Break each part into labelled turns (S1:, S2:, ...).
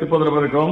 S1: ఎత్తిపోతల పథకం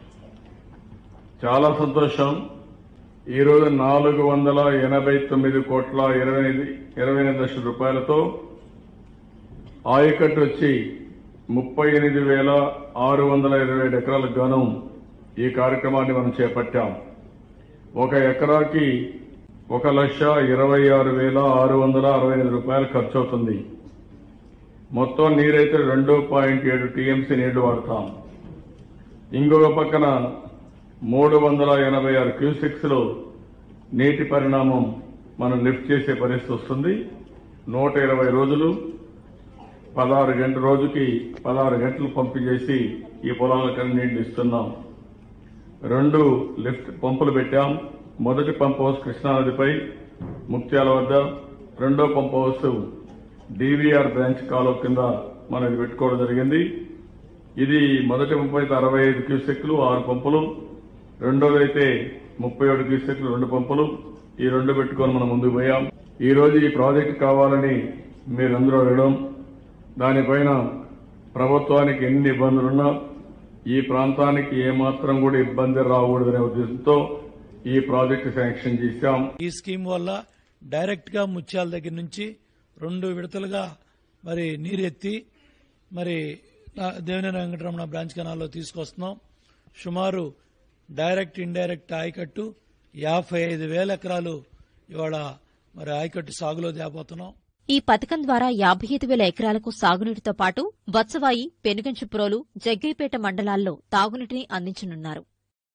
S1: చాలా సంతోషం ఈరోజు నాలుగు వందల ఎనభై తొమ్మిది కోట్ల ఇరవై ఎనిమిది ఇరవై ఎనిమిది లక్షల రూపాయలతో ఆయకట్టు వచ్చి ముప్పై ఎనిమిది వేల ఆరు వందల ఇరవై ఏడు ఎకరాలకు గాను ఈ కార్యక్రమాన్ని మనం చేపట్టాం ఒక ఎకరాకి ఒక లక్ష ఇరవై ఆరు వేల ఆరు వందల అరవై ఎనిమిది రూపాయలు ఖర్చు అవుతుంది మొత్తం నీరైతే రెండు పాయింట్ ఏడు టీఎంసీ నీళ్లు వాడతాం ఇంకొక పక్కన మూడు వందల ఎనభై ఆరు క్యూసెక్స్ లో నీటి పరిణామం మనం లిఫ్ట్ చేసే పరిస్థితి వస్తుంది నూట ఇరవై రోజులు పదహారు గంటల రోజుకి పదహారు గంటలు పంపు చేసి ఈ పొలాలకన్నీ నీళ్లు ఇస్తున్నాం రెండు లిఫ్ట్ పంపులు పెట్టాం మొదటి పంప్ హౌస్ కృష్ణానదిపై ముత్యాల వద్ద రెండో పంప్ హౌస్ డివిఆర్ బ్రాంచ్ కాలువ కింద మనం ఇది పెట్టుకోవడం జరిగింది ఇది మొదటి పంపు అయితే అరవై ఐదు క్యూసెక్లు ఆరు పంపులు రెండోది అయితే ముప్పై ఏడు క్యూసెక్లు రెండు పంపులు ఈ రెండు పెట్టుకొని మనం ముందుకు పోయాం ఈ రోజు ఈ ప్రాజెక్టు కావాలని మీరందరూ అడగడం దానిపైన ప్రభుత్వానికి ఎన్ని ఇబ్బందులున్నా ఈ ప్రాంతానికి ఏమాత్రం కూడా ఇబ్బంది రాకూడదనే ఉద్దేశంతో ఈ ప్రాజెక్టు శాంక్షన్ చేశాం
S2: ఈ స్కీమ్ వల్ల డైరెక్ట్ గా ముత్యాల దగ్గర నుంచి రెండు విడతలుగా మరి నీరు ఎత్తి మరి నా- దేవినేని వెంకటరమణ బ్రాంచ్ కెనాల్లో తీసుకొస్తున్నాం సుమారు డైరెక్ట్ ఇండైరెక్ట్ ఆయకట్టు యాభై ఐదు వేల ఎకరాలు ఇవాళ మరి ఆయకట్టు సాగులో తేపోతున్నాం
S3: ఈ పథకం ద్వారా యాభై ఐదు వేల ఎకరాలకు సాగునీటితో పాటు బత్సవాయి పెనుగంచిప్రోలు జగ్గైపేట మండలాల్లో తాగునీటిని అందించనున్నారు